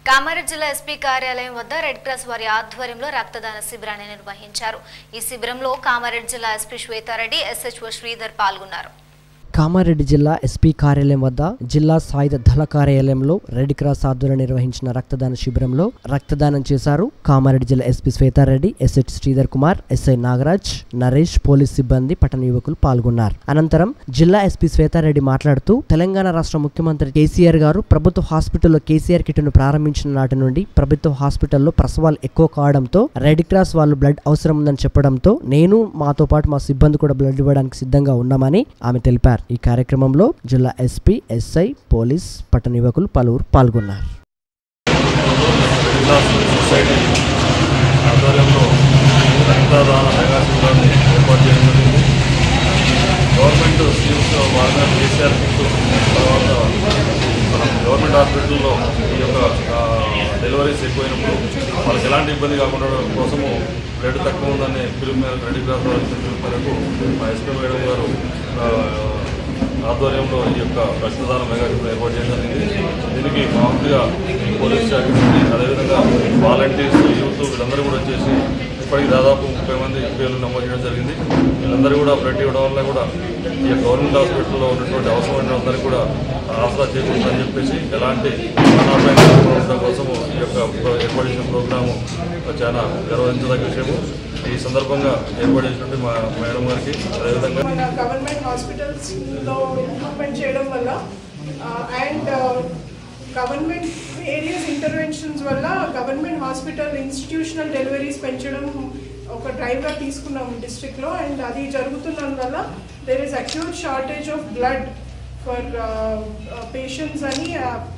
కామారెడ్డి జిల్లా ఎస్పీ కార్యాలయం వద్ద రెడ్ క్రాస్ వారి ఆధ్వర్యంలో రక్తదాన శిబిరాన్ని నిర్వహించారు ఈ శిబిరంలో కామారెడ్డి జిల్లా ఎస్పీ శ్వేతారెడ్డి ఎస్హెచ్ఓ శ్రీధర్ పాల్గొన్నారు కామారెడ్డి జిల్లా ఎస్పీ కార్యాలయం వద్ద జిల్లా సాయుధ దళ కార్యాలయంలో రెడ్ క్రాస్ ఆధ్వర్యంలో నిర్వహించిన రక్తదాన శిబిరంలో రక్తదానం చేశారు కామారెడ్డి జిల్లా SP Shweta Reddy SH Sridhar Kumar SI Nagaraj Naresh police సిబ్బంది పట్టణ యువకులు పాల్గొన్నారు అనంతరం జిల్లా ఎస్పీ శ్వేతారెడ్డి మాట్లాడుతూ తెలంగాణ రాష్ట్ర ముఖ్యమంత్రి కేసీఆర్ గారు ప్రభుత్వ హాస్పిటల్లో కేసీఆర్ కిట్ను ప్రారంభించిన నాటి నుండి ప్రభుత్వ హాస్పిటల్లో ప్రసవాలు ఎక్కువ కావడంతో రెడ్ క్రాస్ వాళ్ళు బ్లడ్ అవసరం ఉందని చెప్పడంతో నేను మాతో పాటు మా సిబ్బంది కూడా బ్లడ్ ఇవ్వడానికి సిద్ధంగా ఉన్నామని ఆమె తెలిపారు ఈ కార్యక్రమంలో జిల్లా ఎస్పీ ఎస్ఐ పోలీస్ పట్టణ యువకులు పలువురు పాల్గొన్నారు క్లాస్ సొసైటీ ఆధ్వర్యంలో రక్తదాన మెగా శిబిరాన్ని ఏర్పాటు చేయడం జరిగింది గవర్నమెంట్ స్కీమ్స్ బాగా కేసీఆర్ కిట్ తర్వాత మనం గవర్నమెంట్ హాస్పిటల్లో ఈ యొక్క ఆ, డెలివరీస్ ఎక్కువైనప్పుడు వాళ్ళకి ఎలాంటి ఇబ్బంది కాకుండా కోసము బ్లడ్ తక్కువ ఉందనే పిలుపు మేరకు రెడీ క్రాస్ వారి పిలుపు మేరకు మా ఎస్పీ మేడం గారు ఆ, ఆధ్వర్యంలో ఈ యొక్క రక్తదాన మెగా శిబిరం ఏర్పాటు చేయడం జరిగింది దీనికి మామూలుగా పోలీస్ శాఖ నుండి అదేవిధంగా వాలంటీర్స్ యూత్ వీళ్ళందరూ కూడా వచ్చేసి ఇప్పటికి దాదాపు ముప్పై మంది పేర్లు నమోదు చేయడం జరిగింది వీళ్ళందరూ కూడా బ్లడ్ ఇవ్వడం వల్ల కూడా ఈ గవర్నమెంట్ హాస్పిటల్లో ఉన్నటువంటి అవసరమైన అందరికీ కూడా ఆసరా చేకూరుతుందని చెప్పేసి ఎలాంటి ప్రాణాపాయం ఉండడం కోసము ఈ యొక్క ప్రో- ఏర్పాటు చేసిన ప్రోగ్రాము చాలా గర్వహించదగ్గ విషయము ఈ సందర్భంగా ఏర్పాటు చేసినటువంటి మా మేడం గారికి అదేవిధంగా మన గవర్నమెంట్ హాస్పిటల్స్ లో ఇంప్రూవ్మెంట్ చేయడం వల్ల అండ్ గవర్నమెంట్ ఏరియాస్ ఇంటర్వెన్షన్స్ వల్ల గవర్నమెంట్ హాస్పిటల్ ఇన్స్టిట్యూషనల్ డెలివరీస్ పెంచడం ఒక డ్రైవ్గా తీసుకున్నాం డిస్ట్రిక్ట్ లో అండ్ అది జరుగుతున్నందువల్ల there is acute shortage of blood for patients అని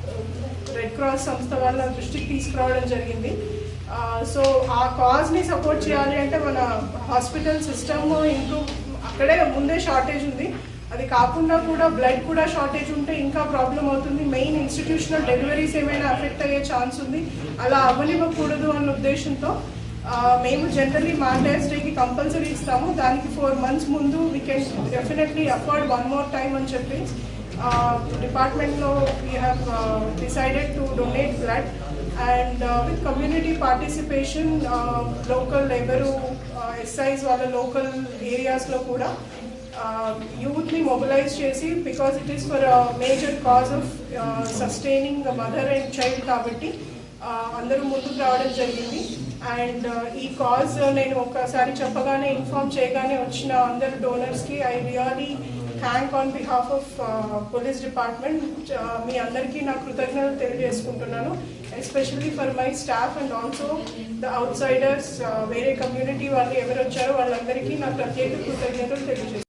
రెడ్ క్రాస్ సంస్థ వాళ్ళ దృష్టికి తీసుకురావడం జరిగింది సో ఆ కాజ్ని సపోర్ట్ చేయాలి అంటే మన హాస్పిటల్ సిస్టమ్ ఇంప్రూవ్ అక్కడే ముందే షార్టేజ్ ఉంది అది కాకుండా కూడా బ్లడ్ కూడా షార్టేజ్ ఉంటే ఇంకా ప్రాబ్లం అవుతుంది మెయిన్ ఇన్స్టిట్యూషనల్ డెలివరీస్ ఏమైనా అఫెక్ట్ అయ్యే ఛాన్స్ ఉంది అలా అవ్వనివ్వకూడదు అన్న ఉద్దేశంతో ఆ, మేము జనరలీ మాండేస్ డేకి కంపల్సరీ ఇస్తాము దానికి ఫోర్ మంత్స్ ముందు we can definitely afford one more time అని చెప్పి డిపార్ట్మెంట్లో we have decided to donate blood and with community participation local ఎవరు ఎస్ఐస్ వాళ్ళ లోకల్ ఏరియాస్లో కూడా యూత్ని మొబిలైజ్ చేసి because it is for major cause of sustaining mother and child కాబట్టి uh, అందరూ ముందుకు రావడం జరిగింది అండ్ ఈ కాజ్ నేను ఒకసారి చెప్పగానే ఇన్ఫార్మ్ చేయగానే వచ్చిన అందరు డోనర్స్కి I really thank on behalf of police department మీ అందరికీ నా కృతజ్ఞతలు తెలియజేసుకుంటున్నాను especially for my staff and also the outsiders వేరే కమ్యూనిటీ వాళ్ళు ఎవరు వచ్చారో వాళ్ళందరికీ నా ప్రత్యేక కృతజ్ఞతలు తెలియజేస్తున్నాను